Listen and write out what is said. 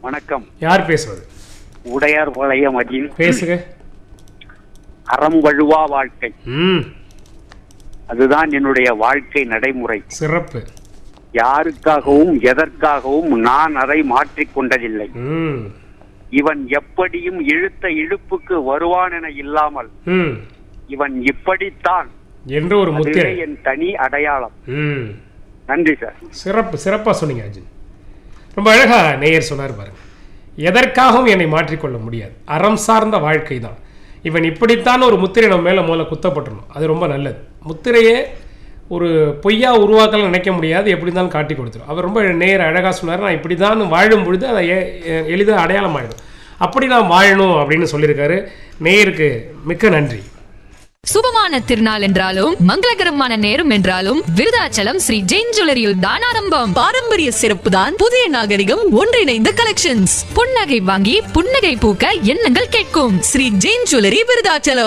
வணக்கம் யார் பேசுவது உடையார் பாளையம் அஜின் பேசுங்க அறம் வழுவா வாழ்க்கை ம் அதுதான் என்னுடைய வாழ்க்கை நடைமுறை சிறப்பு யாருக்காகவும் எதற்காகவும் நான் அதை மாற்றிக் கொண்டதில்லை ம் இவன் எப்படியும் இழுத்த இழுப்புக்கு வருவான் என இல்லாமல் ம் இவன் இப்படித்தான் என்று ஒரு அதுவே முத்திரை என் தனி அடையாளம் ம் நன்றி சார் சிறப்பு சிறப்பாக சொன்னீங்க அர்ஜுன் ரொம்ப அழகா நேயர் சொன்னார் பாருங்க எதற்காகவும் என்னை மாற்றிக்கொள்ள முடியாது அறம் சார்ந்த வாழ்க்கை தான் இவன் இப்படித்தான் ஒரு முத்திரை நம்ம மேலே முதல்ல குத்தப்பட்டுறணும் அது ரொம்ப நல்லது முத்திரையே ஒரு பொய்யா உருவாக்கலாம் நினைக்க முடியாது எப்படி இருந்தாலும் காட்டி கொடுத்துரும் அவர் ரொம்ப நேர் அழகாக சொன்னார் நான் இப்படி தான் வாழும் பொழுது அதை எ- எளிதாக அடையாளம் ஆயிடும் அப்படி நான் வாழணும் அப்படின்னு சொல்லியிருக்காரு நேயருக்கு மிக்க நன்றி சுபமான திருநாள் என்றாலும் மங்களகரமான நேரம் என்றாலும் விருதாச்சலம் ஸ்ரீ ஜெயின் ஜுவல்லரியில் தான் ஆரம்பம் பாரம்பரிய சிறப்பு தான் புதிய நாகரிகம் ஒன்றிணைந்த கலெக்ஷன்ஸ் புன்னகை வாங்கி புன்னகை பூக்க எண்ணங்கள் கேட்கும் ஸ்ரீ ஜெயின் ஜுவல்லரி விருதாச்சலம்